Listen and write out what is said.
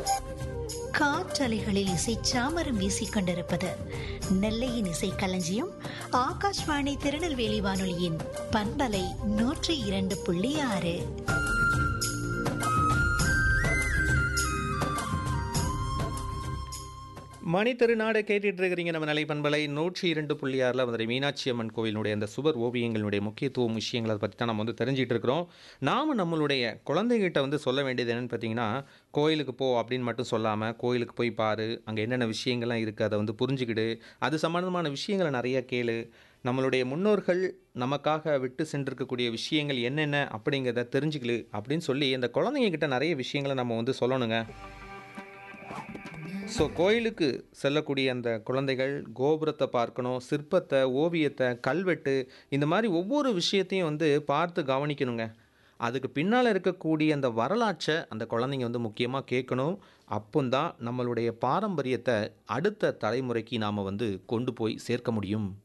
காற்றலைகளில் இசை சாமரம் வீசிக் கொண்டிருப்பது நெல்லையின் இசை களஞ்சியம் ஆகாஷ்வாணி திருநெல்வேலி வானொலியின் பண்பலை நூற்றி இரண்டு புள்ளி ஆறு மணி திருநாடு கேட்டுட்டு இருக்கிறீங்க நம்ம நிலை பண்பலை நூற்றி இரண்டு புள்ளி ஆறில் வந்து மீனாட்சி அம்மன் கோவிலுடைய அந்த சுவர் ஓவியங்களுடைய முக்கியத்துவம் விஷயங்களை பற்றி தான் நம்ம வந்து தெரிஞ்சிட்டு இருக்கிறோம் நாம் நம்மளுடைய குழந்தைகிட்ட வந்து சொல்ல வேண்டியது என்னென்னு பார்த்தீங்கன்னா கோயிலுக்கு போ அப்படின்னு மட்டும் சொல்லாமல் கோயிலுக்கு போய் பாரு அங்கே என்னென்ன விஷயங்கள்லாம் இருக்குது அதை வந்து புரிஞ்சுக்கிடு அது சம்மந்தமான விஷயங்களை நிறைய கேளு நம்மளுடைய முன்னோர்கள் நமக்காக விட்டு சென்றிருக்கக்கூடிய விஷயங்கள் என்னென்ன அப்படிங்கிறத தெரிஞ்சுக்கலு அப்படின்னு சொல்லி அந்த குழந்தைங்க கிட்ட நிறைய விஷயங்களை நம்ம வந்து சொல்லணுங்க ஸோ கோயிலுக்கு செல்லக்கூடிய அந்த குழந்தைகள் கோபுரத்தை பார்க்கணும் சிற்பத்தை ஓவியத்தை கல்வெட்டு இந்த மாதிரி ஒவ்வொரு விஷயத்தையும் வந்து பார்த்து கவனிக்கணுங்க அதுக்கு பின்னால் இருக்கக்கூடிய அந்த வரலாற்றை அந்த குழந்தைங்க வந்து முக்கியமாக கேட்கணும் அப்போந்தான் நம்மளுடைய பாரம்பரியத்தை அடுத்த தலைமுறைக்கு நாம் வந்து கொண்டு போய் சேர்க்க முடியும்